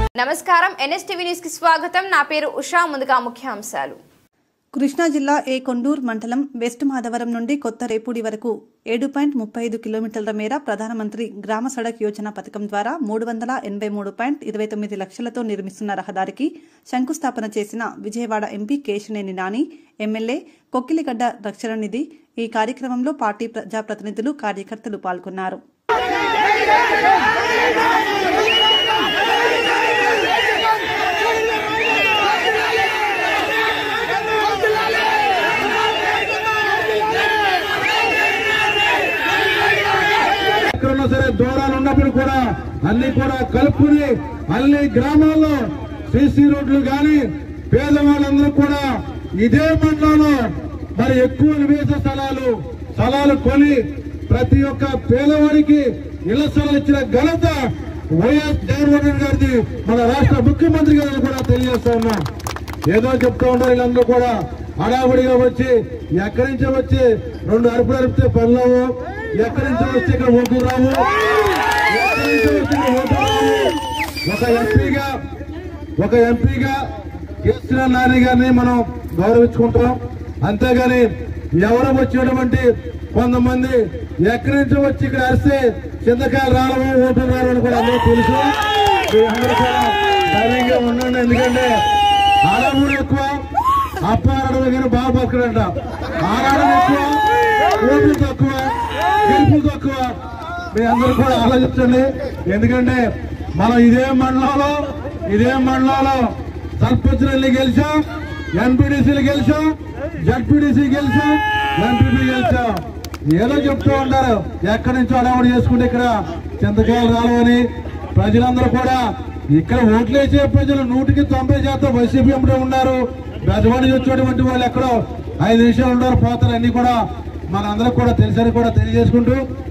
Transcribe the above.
నమస్కారం NSTV news కి స్వాగతం నా పేరు ఉషా ముందుగా ముఖ్యాంశాలు కృష్ణా జిల్లా ఏ కొండూర్ మండలం వెస్ట్ మాధవరం నుండి కొత్త రేపూడి వరకు ఏడు పాయింట్ ముప్పై ఐదు కిలోమీటర్ల మేర ప్రధానమంత్రి గ్రామ సడక్ యోజన పథకం ద్వారా మూడు వందల ఎనభై మూడు పాయింట్ ఇరవై తొమ్మిది లక్షలతో నిర్మిస్తున్న రహదారికి శంకుస్థాపన చేసిన విజయవాడ ఎంపీ కేశినేని నాని ఎమ్మెల్యే కొక్కిలిగడ్డ రక్షణ నిధి ఈ కార్యక్రమంలో పార్టీ ప్రజాప్రతినిధులు కార్యకర్తలు పాల్గొన్నారు ఎక్కడున్నా సరే దూరాలు ఉన్నప్పుడు కూడా అన్ని కూడా కలుపుకుని అన్ని గ్రామాల్లో సీసీ రోడ్లు గాని పేదవాళ్ళందరూ కూడా ఇదే మండలంలో మరి ఎక్కువ నివేశ స్థలాలు స్థలాలు కొని ప్రతి ఒక్క పేదవాడికి ఇళ్ల స్థలాలు ఇచ్చిన ఘనత వైఎస్ జగన్మోహన్ రెడ్డి గారిది మన రాష్ట్ర ముఖ్యమంత్రి గారిని కూడా తెలియజేస్తా ఉన్నాం ఏదో చెప్తా ఉంటారు వీళ్ళందరూ కూడా హడావుడిగా వచ్చి ఎక్కడి నుంచో వచ్చి రెండు అరుపులు అరిపితే పనులవు ఎక్కడి నుంచో వచ్చి ఇక్కడ ఓట్లు రావు ఎక్కడి నుంచో వచ్చి ఇక్కడ ఓట్లు రావు ఒక ఎంపీగా ఒక ఎంపీగా కేసీఆర్ నాని గారిని మనం గౌరవించుకుంటాం అంతేగాని ఎవరు వచ్చినటువంటి కొంతమంది ఎక్కడి నుంచో వచ్చి ఇక్కడ అరిస్తే చింతకాయలు రావడం ఓట్లు రావడం అని కూడా అందరూ తెలుసు మీరందరూ కూడా ధైర్యంగా ఉండండి ఎందుకంటే ఆడమూడు ఎక్కువ అప్పారడం దగ్గర బాగా బతకడంట ఆరాడడం ఎక్కువ ఓట్లు తక్కువ గెలుపు తక్కువ మీ అందరూ కూడా ఆలోచించండి ఎందుకంటే మనం ఇదే మండలంలో ఇదే మండలంలో సర్పంచ్లు గెలిచాం ఎంపీడీసీలు గెలిచాం జడ్పీడీసీ గెలిచాం ఎంపీపీ గెలిచాం ఏదో చెప్తూ ఉంటారు ఎక్కడి నుంచో అడవుడు చేసుకుంటే ఇక్కడ చింతకాయలు రావని ప్రజలందరూ కూడా ఇక్కడ ఓట్లేసే ప్రజలు నూటికి తొంభై శాతం వైసీపీ ఎంపీ ఉన్నారు గజవాడి వచ్చేటువంటి వాళ్ళు ఎక్కడో ఐదు నిమిషాలు ఉన్నారు పోతారు అన్ని కూడా మనందరికి కూడా తెలుసని కూడా తెలియజేసుకుంటూ